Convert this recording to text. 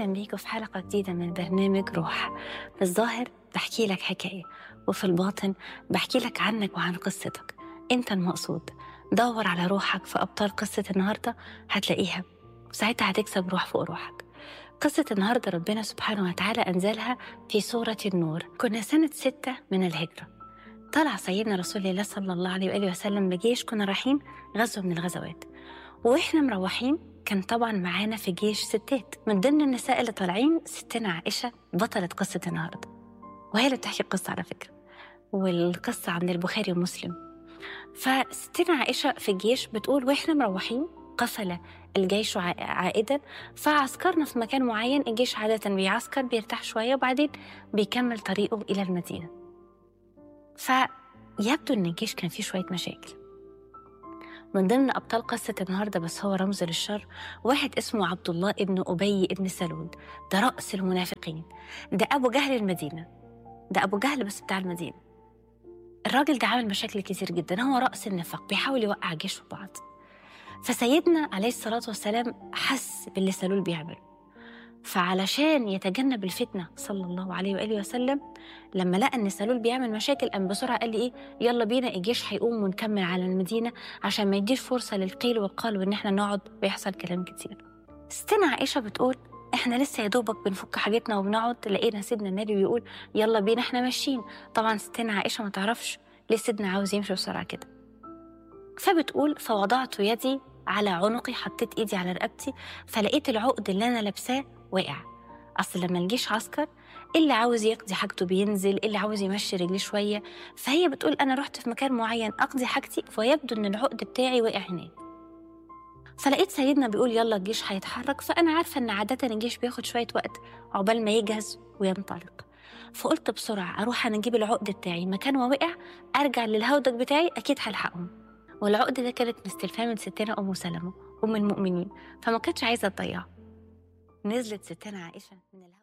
أهلا بيكم في حلقة جديدة من برنامج روح في الظاهر بحكي لك حكاية وفي الباطن بحكي لك عنك وعن قصتك أنت المقصود دور على روحك في أبطال قصة النهاردة هتلاقيها وساعتها هتكسب روح فوق روحك قصة النهاردة ربنا سبحانه وتعالى أنزلها في سورة النور كنا سنة ستة من الهجرة طلع سيدنا رسول الله صلى الله عليه وآله وسلم بجيش كنا رايحين غزوة من الغزوات وإحنا مروحين كان طبعا معانا في جيش ستات من ضمن النساء اللي طالعين ستنا عائشة بطلة قصة النهاردة وهي اللي بتحكي القصة على فكرة والقصة عند البخاري ومسلم فستنا عائشة في الجيش بتقول وإحنا مروحين قفل الجيش عائدا فعسكرنا في مكان معين الجيش عادة بيعسكر بيرتاح شوية وبعدين بيكمل طريقه إلى المدينة فيبدو إن الجيش كان فيه شوية مشاكل من ضمن أبطال قصة النهاردة بس هو رمز للشر واحد اسمه عبد الله ابن أبي ابن سلول ده رأس المنافقين ده أبو جهل المدينة ده أبو جهل بس بتاع المدينة الراجل ده عامل مشاكل كتير جدا هو رأس النفاق بيحاول يوقع جيش في بعض فسيدنا عليه الصلاة والسلام حس باللي سلول بيعمله فعلشان يتجنب الفتنة صلى الله عليه وآله وسلم لما لقى إن سلول بيعمل مشاكل قام بسرعة قال لي إيه يلا بينا الجيش هيقوم ونكمل على المدينة عشان ما يديش فرصة للقيل والقال وإن إحنا نقعد ويحصل كلام كتير ستنا عائشة بتقول احنا لسه يا دوبك بنفك حاجتنا وبنقعد لقينا سيدنا النبي بيقول يلا بينا احنا ماشيين طبعا ستنا عائشه ما تعرفش ليه سيدنا عاوز يمشي بسرعه كده فبتقول فوضعت يدي على عنقي حطيت ايدي على رقبتي فلقيت العقد اللي انا لابساه وقع اصل لما الجيش عسكر اللي عاوز يقضي حاجته بينزل اللي عاوز يمشي رجليه شويه فهي بتقول انا رحت في مكان معين اقضي حاجتي فيبدو ان العقد بتاعي وقع هناك فلقيت سيدنا بيقول يلا الجيش هيتحرك فانا عارفه ان عاده الجيش بياخد شويه وقت عقبال ما يجهز وينطلق فقلت بسرعه اروح انا اجيب العقد بتاعي مكان ما وقع ارجع للهودج بتاعي اكيد هلحقهم والعقد ده كانت مستلفاه من ستنا ام سلمه ام المؤمنين فما كانتش عايزه تضيعه نزلت ستنا عائشه من الهودج